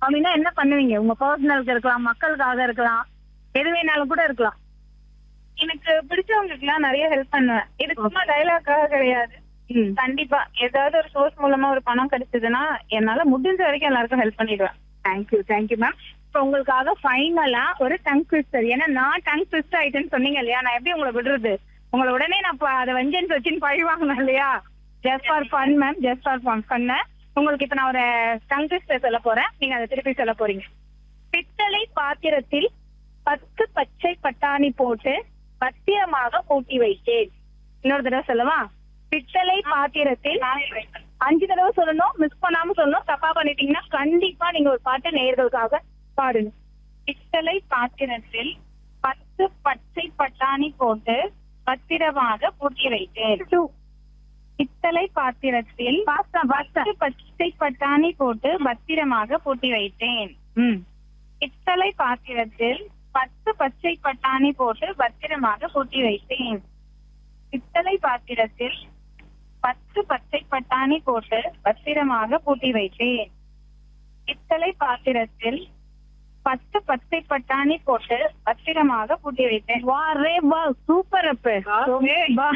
அப்படின்னா என்ன பண்ணுவீங்க உங்க பர்சனலுக்கு இருக்கலாம் மக்களுக்காக இருக்கலாம் எது வேணாலும் கூட இருக்கலாம் எனக்கு பிடிச்சவங்களுக்கு எல்லாம் நிறைய ஹெல்ப் பண்ணுவேன் இது சும்மா டைலாக்காக கிடையாது ம். கண்டிப்பா ஏதாவது ஒரு சோர்ஸ் மூலமா ஒரு பணம் கிடைச்சதுன்னா என்னால முடிஞ்ச வரைக்கும் எல்லாருக்கும் ஹெல்ப் பண்ணிடுவேன் தேங்க்யூ தேங்க்யூ மேம் இப்போ உங்களுக்காக ஃபைனலா ஒரு டங் ட்விஸ்டர் ஏன்னா நான் டங் ட்விஸ்ட் ஆயிட்டேன்னு சொன்னீங்க இல்லையா நான் எப்படி உங்களை விடுறது உங்களை உடனே நான் ப- அதை வெஞ்சன்ஸ் வச்சுன்னு பழி வாங்கினேன் இல்லையா just for fun ma'am just for fun பண்ண உங்களுக்கு இப்போ நான் ஒரு டங் ட்விஸ்டர் சொல்ல போறேன் நீங்க அதை திருப்பி சொல்ல போறீங்க பித்தளை பாத்திரத்தில் பத்து பச்சை பட்டாணி போட்டு பத்திரமாக பூட்டி வைத்தேன் இன்னொரு தடவை சொல்லவா பித்தளை பாத்திரத்தில் அஞ்சு தடவை சொல்லணும் மிஸ் பண்ணாம சொல்லணும் தப்பா பண்ணிட்டீங்கன்னா கண்டிப்பா நீங்க ஒரு பாட்டு நேயர்களுக்காக பாடுங்க பித்தளை பாத்திரத்தில் பத்து பச்சை பட்டாணி போட்டு பத்திரமாக பூட்டி வைத்தேன் Two. பித்தளை பாத்திரத்தில் Fast ஆ, fast ஆ. பத்து பச்சை பட்டாணி போட்டு பத்திரமாக பூட்டி வைத்தேன் ம். பித்தளை பாத்திரத்தில் பத்து பச்சை பட்டாணி போட்டு பத்திரமாக பூட்டி வைத்தேன் பித்தளை பாத்திரத்தில் பத்து பச்சை பட்டாணி போட்டு பத்திரமாக பூட்டி வைத்தேன் பித்தளை பாத்திரத்தில் பத்து பச்சை பட்டாணி போட்டு பத்திரமாக பூட்டி வைத்தேன் வா ரே வா சூப்பர் அப்ப ரொம்ப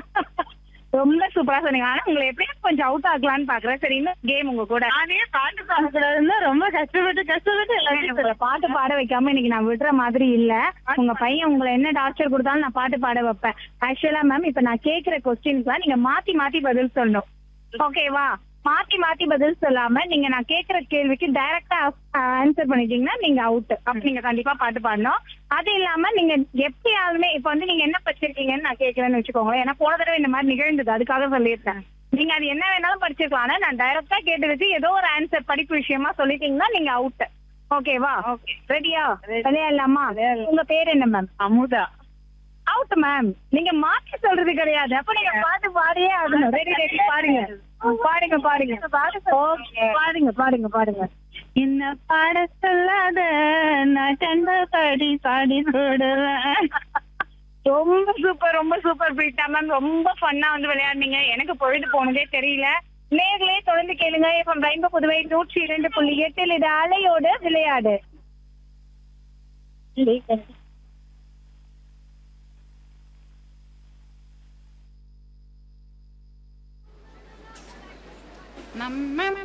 ரொம்ப சூப்பரா சொன்னீங்க ஆனா உங்களை எப்படியும் கொஞ்சம் அவுட் ஆகலாம்னு பாக்குறேன் சரி இன்னும் கேம் உங்க கூட நானே பாட்டு பாடக்கூடாதுன்னு ரொம்ப கஷ்டப்பட்டு கஷ்டப்பட்டு எல்லாத்தையும் உங்களை பாட்டு பாட வைக்காம இன்னைக்கு நான் விடுற மாதிரி இல்ல உங்க பையன் உங்களை என்ன டார்ச்சர் கொடுத்தாலும் நான் பாட்டு பாட வைப்பேன் ஆக்சுவலா மேம் இப்ப நான் கேக்குற கொஸ்டின்ஸ்லாம் நீங்க மாத்தி மாத்தி பதில் சொல்லணும் ஓகேவா மாத்தி மாத்தி பதில் சொல்லாம நீங்க நான் கேக்குற கேள்விக்கு டைரக்டா ஆன்சர் பண்ணிட்டீங்கன்னா நீங்க அவுட் அப்ப நீங்க கண்டிப்பா பாட்டு பாடணும் அது இல்லாம நீங்க எப்படியாலுமே இப்ப வந்து நீங்க என்ன படிச்சிருக்கீங்கன்னு நான் கேக்குறேன்னு வச்சுக்கோங்களேன் ஏன்னா போன தடவை இந்த மாதிரி நிகழ்ந்தது அதுக்காக சொல்லியிருக்கேன் நீங்க அது என்ன வேணாலும் படிச்சிருக்கலாம் ஆனா நான் டைரக்டா கேட்டு வச்சு ஏதோ ஒரு ஆன்சர் படிப்பு விஷயமா சொல்லிட்டீங்கன்னா நீங்க அவுட் ஓகேவா ஓகே ரெடியா விளையாடலாமா உங்க பேர் என்ன மேம் அமுதா அவுட் மேம் நீங்க மாத்தி சொல்றது கிடையாது அப்ப நீங்க பாட்டு பாடியே ஆகணும் ரெடி ரெடி பாடுங்க பாடுங்க பாடுங்க Okay, பாடுங்க பாடுங்க பாடுங்க என்ன பாட சொல்லாத நான் கண்டபடி பாடி போடுவேன் ரொம்ப சூப்பர் ரொம்ப சூப்பர் பிரீட்டா மேம் ரொம்ப ஃபன்னா வந்து விளையாடுனீங்க எனக்கு பொழுது போனதே தெரியல நேர்களே தொடர்ந்து கேளுங்க இப்ப ரெயின்போ புதுவை நூற்றி இரண்டு புள்ளி எட்டில் இது அலையோடு விளையாடு நம்ம